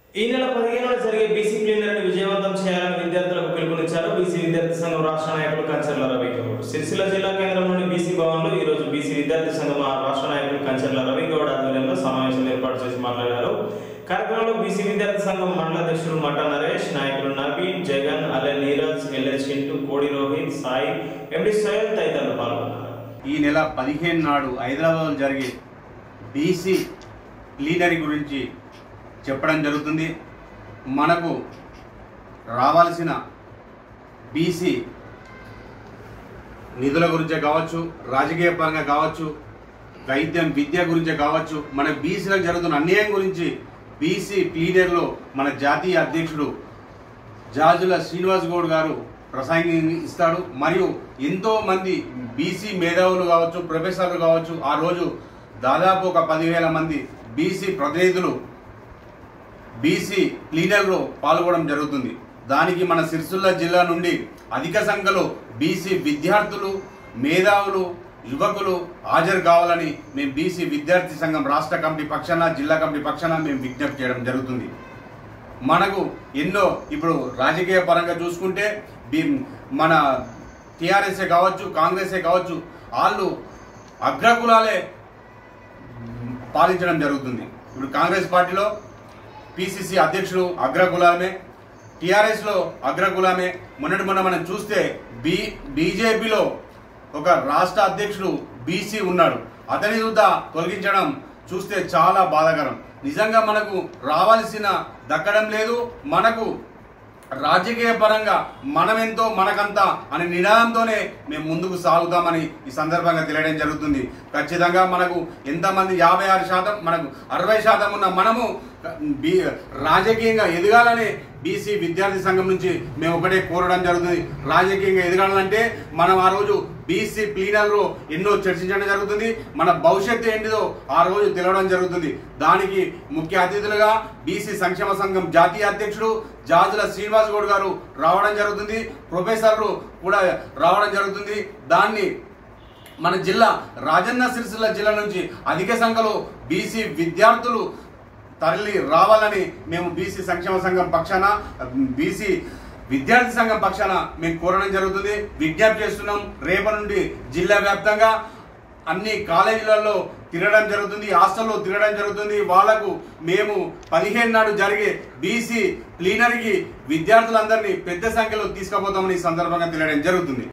ఈ నెల పదిహేనున జరిగే బీసీ ప్లీనరీని విజయవంతం చేయాలని విద్యార్థులకు పిలుపునిచ్చారు బీసీ విద్యార్థి సంఘం రాష్ట్ర నాయకులు కంచర్ల రవి గౌడ్ సిరిసిల్ల జిల్లా కేంద్రంలోని బీసీ భవన్లో ఈ రోజు బీసీ విద్యార్థి సంఘం ఆ రాష్ట్ర నాయకులు కంచర్ల రవి గౌడ్ ఆధ్వర్యంలో సమావేశం ఏర్పాటు చేసి మాట్లాడారు కార్యక్రమంలో బీసీ విద్యార్థి సంఘం మండల అధ్యక్షుడు మఠ నరేష్ నాయకులు నవీన్ జగన్ అలె నీరజ్ ఎల్ఎస్ చింటూ కోడి రోహిత్ సాయి ఎండి సోయల్ తదితరులు పాల్గొన్నారు ఈ నెల పదిహేను నాడు హైదరాబాద్లో జరిగే బీసీ ప్లీనరీ గురించి చెప్పడం జరుగుతుంది మనకు రావాల్సిన బీసీ నిధుల గురించే కావచ్చు రాజకీయ పరంగా కావచ్చు వైద్యం విద్య గురించే కావచ్చు మన బీసీలకు జరుగుతున్న అన్యాయం గురించి బీసీ ప్లీనరీలో మన జాతీయ అధ్యక్షుడు జాజుల శ్రీనివాస్ గౌడ్ గారు ప్రసంగం ఇస్తాడు మరియు ఎంతో మంది బీసీ మేధావులు కావచ్చు ప్రొఫెసర్లు కావచ్చు ఆ రోజు దాదాపు ఒక పదివేల మంది బీసీ ప్రతినిధులు బీసీ ప్లీనర్లో పాల్గొనడం జరుగుతుంది దానికి మన సిరిసిల్ల జిల్లా నుండి అధిక సంఖ్యలో బీసీ విద్యార్థులు మేధావులు యువకులు హాజరు కావాలని మేము బీసీ విద్యార్థి సంఘం రాష్ట్ర కమిటీ పక్షాన జిల్లా కమిటీ పక్షాన మేము విజ్ఞప్తి చేయడం జరుగుతుంది మనకు ఎన్నో ఇప్పుడు రాజకీయ పరంగా చూసుకుంటే బీ- మన టీఆర్ఎస్ఏ కావచ్చు కాంగ్రెసే కావచ్చు వాళ్ళు అగ్రకులాలే పాలించడం జరుగుతుంది ఇప్పుడు కాంగ్రెస్ పార్టీలో పిసిసి అధ్యక్షుడు అగ్రకులామే టిఆర్ఎస్ లో అగ్రకులామే మొన్నటి మొన్న మనం చూస్తే బి బీజేపీలో ఒక రాష్ట్ర అధ్యక్షుడు బీసీ ఉన్నాడు అతని చూద్దా తొలగించడం చూస్తే చాలా బాధాకరం నిజంగా మనకు రావాల్సిన దక్కడం లేదు మనకు రాజకీయ పరంగా మనమెంతో మనకంతా అనే నినాదంతోనే మేము ముందుకు సాగుతామని ఈ సందర్భంగా తెలియడం జరుగుతుంది ఖచ్చితంగా మనకు ఎంతమంది యాభై ఆరు శాతం మనకు అరవై శాతం ఉన్న మనము బీ రాజకీయంగా ఎదగాలని బీసీ విద్యార్థి సంఘం నుంచి మేము ఒకటే కోరడం జరుగుతుంది రాజకీయంగా ఎదగాలంటే మనం ఆ రోజు బీసీ ప్లీనర్లో ఎన్నో చర్చించడం జరుగుతుంది మన భవిష్యత్తు ఏంటిదో ఆ రోజు తెలవడం జరుగుతుంది దానికి ముఖ్య అతిథులుగా బీసీ సంక్షేమ సంఘం జాతీయ అధ్యక్షుడు జాజుల శ్రీనివాస్ గౌడ్ గారు రావడం జరుగుతుంది ప్రొఫెసర్లు కూడా రావడం జరుగుతుంది దాన్ని మన జిల్లా రాజన్న సిరిసిల్ల జిల్లా నుంచి అధిక సంఖ్యలో బీసీ విద్యార్థులు తరలి రావాలని మేము బీసీ సంక్షేమ సంఘం పక్షాన బీసీ విద్యార్థి సంఘం పక్షాన మేము కోరడం జరుగుతుంది విజ్ఞప్తి చేస్తున్నాం రేపటి నుండి జిల్లా వ్యాప్తంగా అన్ని కాలేజీలలో తిరగడం జరుగుతుంది హాస్టల్లో తిరగడం జరుగుతుంది వాళ్లకు మేము పదిహేను నాడు జరిగే బీసీ ప్లీనరీకి విద్యార్థులందరినీ పెద్ద సంఖ్యలో తీసుకుపోతామని ఈ సందర్భంగా తెలియడం జరుగుతుంది